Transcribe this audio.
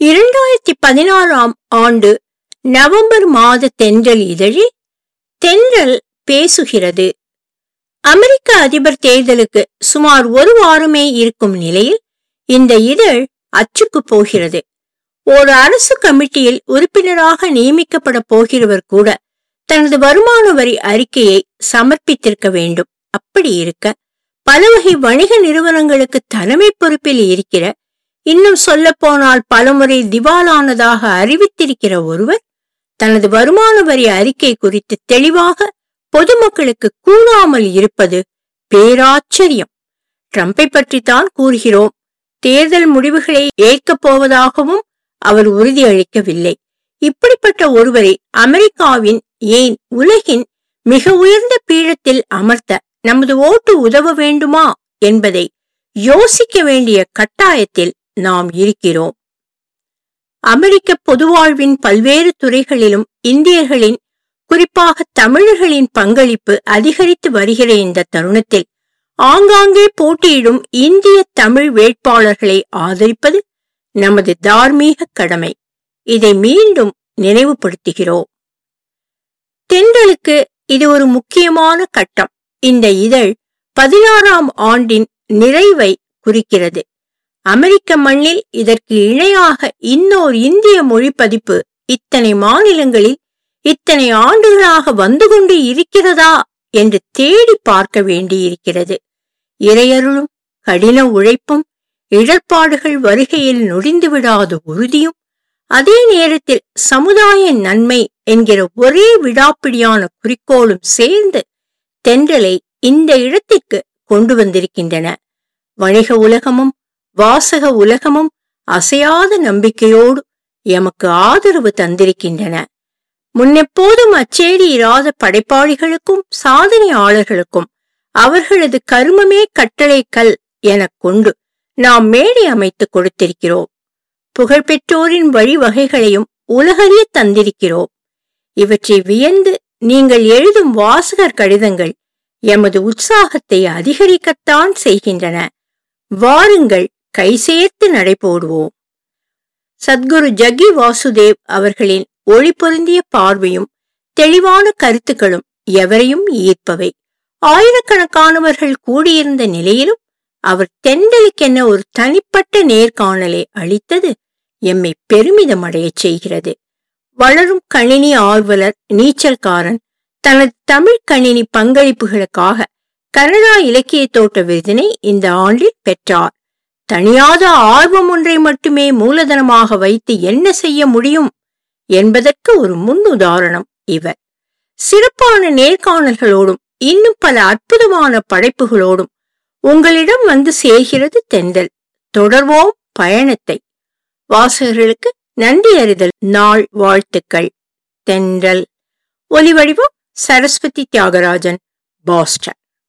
இரண்டாயிரத்தி பதினாறாம் ஆண்டு நவம்பர் மாத தென்றல் இதழில் தென்றல் பேசுகிறது அமெரிக்க அதிபர் தேர்தலுக்கு சுமார் ஒரு வாரமே இருக்கும் நிலையில் இந்த இதழ் அச்சுக்கு போகிறது ஒரு அரசு கமிட்டியில் உறுப்பினராக நியமிக்கப்பட போகிறவர் கூட தனது வருமான வரி அறிக்கையை சமர்ப்பித்திருக்க வேண்டும் அப்படி இருக்க பல வகை வணிக நிறுவனங்களுக்கு தலைமை பொறுப்பில் இருக்கிற இன்னும் சொல்ல போனால் பலமுறை திவாலானதாக அறிவித்திருக்கிற ஒருவர் தனது வருமான வரி அறிக்கை குறித்து தெளிவாக பொதுமக்களுக்கு கூறாமல் இருப்பது பேராச்சரியம் ட்ரம்பை பற்றித்தான் கூறுகிறோம் தேர்தல் முடிவுகளை ஏற்கப் போவதாகவும் அவர் உறுதியளிக்கவில்லை இப்படிப்பட்ட ஒருவரை அமெரிக்காவின் ஏன் உலகின் மிக உயர்ந்த பீடத்தில் அமர்த்த நமது ஓட்டு உதவ வேண்டுமா என்பதை யோசிக்க வேண்டிய கட்டாயத்தில் நாம் இருக்கிறோம் அமெரிக்க பொதுவாழ்வின் பல்வேறு துறைகளிலும் இந்தியர்களின் குறிப்பாக தமிழர்களின் பங்களிப்பு அதிகரித்து வருகிற இந்த தருணத்தில் ஆங்காங்கே போட்டியிடும் இந்திய தமிழ் வேட்பாளர்களை ஆதரிப்பது நமது தார்மீக கடமை இதை மீண்டும் நினைவுபடுத்துகிறோம் தென்றலுக்கு இது ஒரு முக்கியமான கட்டம் இந்த இதழ் பதினாறாம் ஆண்டின் நிறைவை குறிக்கிறது அமெரிக்க மண்ணில் இதற்கு இணையாக இன்னோர் இந்திய மொழி பதிப்பு இத்தனை மாநிலங்களில் இத்தனை ஆண்டுகளாக வந்து கொண்டு இருக்கிறதா என்று தேடி பார்க்க வேண்டியிருக்கிறது இறையருளும் கடின உழைப்பும் இடர்பாடுகள் வருகையில் நொடிந்து விடாத உறுதியும் அதே நேரத்தில் சமுதாய நன்மை என்கிற ஒரே விடாப்பிடியான குறிக்கோளும் சேர்ந்து தென்றலை இந்த இடத்திற்கு கொண்டு வந்திருக்கின்றன வணிக உலகமும் வாசக உலகமும் அசையாத நம்பிக்கையோடு எமக்கு ஆதரவு தந்திருக்கின்றன முன்னெப்போதும் அச்சேடி இராத படைப்பாளிகளுக்கும் சாதனையாளர்களுக்கும் அவர்களது கருமமே கட்டளை கல் எனக் கொண்டு நாம் மேடை அமைத்துக் கொடுத்திருக்கிறோம் புகழ்பெற்றோரின் வழிவகைகளையும் உலகறிய தந்திருக்கிறோம் இவற்றை வியந்து நீங்கள் எழுதும் வாசகர் கடிதங்கள் எமது உற்சாகத்தை அதிகரிக்கத்தான் செய்கின்றன வாருங்கள் கை சேர்த்து நடைபோடுவோம் சத்குரு ஜக்கி வாசுதேவ் அவர்களின் ஒளி பொருந்திய பார்வையும் தெளிவான கருத்துக்களும் எவரையும் ஈர்ப்பவை ஆயிரக்கணக்கானவர்கள் கூடியிருந்த நிலையிலும் அவர் தெண்டலுக்கென்ன ஒரு தனிப்பட்ட நேர்காணலை அளித்தது எம்மை பெருமிதம் அடையச் செய்கிறது வளரும் கணினி ஆர்வலர் நீச்சல்காரன் தனது தமிழ் கணினி பங்களிப்புகளுக்காக கனடா இலக்கிய தோட்ட விருதினை இந்த ஆண்டில் பெற்றார் தனியாத ஆர்வம் ஒன்றை மட்டுமே மூலதனமாக வைத்து என்ன செய்ய முடியும் என்பதற்கு ஒரு முன்னுதாரணம் இவர் சிறப்பான நேர்காணல்களோடும் இன்னும் பல அற்புதமான படைப்புகளோடும் உங்களிடம் வந்து சேர்கிறது தென்றல் தொடர்வோம் பயணத்தை வாசகர்களுக்கு நன்றி அறிதல் நாள் வாழ்த்துக்கள் தென்றல் ஒலிவடிவம் சரஸ்வதி தியாகராஜன் பாஸ்டன்